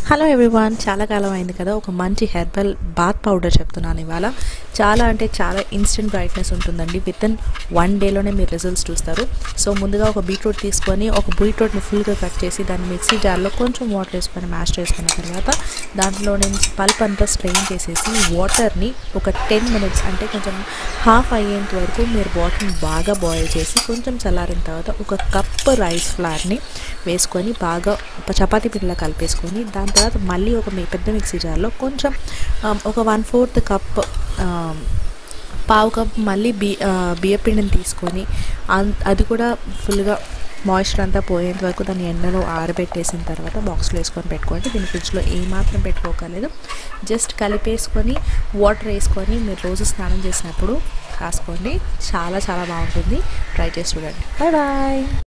hello everyone చాలా కాలం అయింది కదా ఒక మంచి హెర్బల్ బాత్ పౌడర్ చెప్తున్నాను ఇవాళ చాలా అంటే చాలా ఇన్స్టెంట్ బ్రైట్నెస్ ఉంటుందండి విత్ ఇన్ వన్ డేలోనే మీరు రిజల్ట్స్ చూస్తారు సో ముందుగా ఒక బీట్రూట్ తీసుకొని ఒక బీట్రూట్ని ఫుల్గా కట్ చేసి దాన్ని మిక్సీ జార్లో కొంచెం వాటర్ వేసుకొని మ్యాష్ చేసుకున్న తర్వాత దాంట్లో నుంచి పల్ప్ అంతా స్ట్రెయిన్ చేసేసి వాటర్ని ఒక టెన్ మినిట్స్ అంటే కొంచెం హాఫ్ అయ్యేంత వరకు మీరు వాటర్ని బాగా బాయిల్ చేసి కొంచెం చల్లారిన తర్వాత ఒక కప్ రైస్ ఫ్లార్ని వేసుకొని బాగా చపాతీ పిండిలా కలిపేసుకొని దాని తర్వాత మళ్ళీ ఒక మీ పెద్ద మిక్సీ జార్లో కొంచెం ఆ, ఒక వన్ ఫోర్త్ కప్ పావు కప్ మళ్ళీ బి బియ్య పిండిని తీసుకొని అన్- అది కూడా ఫుల్గా మాయిశ్చర్ అంతా పోయేంత వరకు దాన్ని ఎండలో ఆరబెట్టేసిన తర్వాత బాక్స్లో వేసుకొని పెట్టుకోండి దీని ఫ్రిడ్జ్లో ఏమాత్రం పెట్టుకోకలేదు జస్ట్ కలిపేసుకొని వాటర్ వేసుకొని మీరు రోజు స్నానం చేసినప్పుడు రాసుకోండి చాలా చాలా బాగుంటుంది ట్రై చేసి చూడండి బాయ్ బాయ్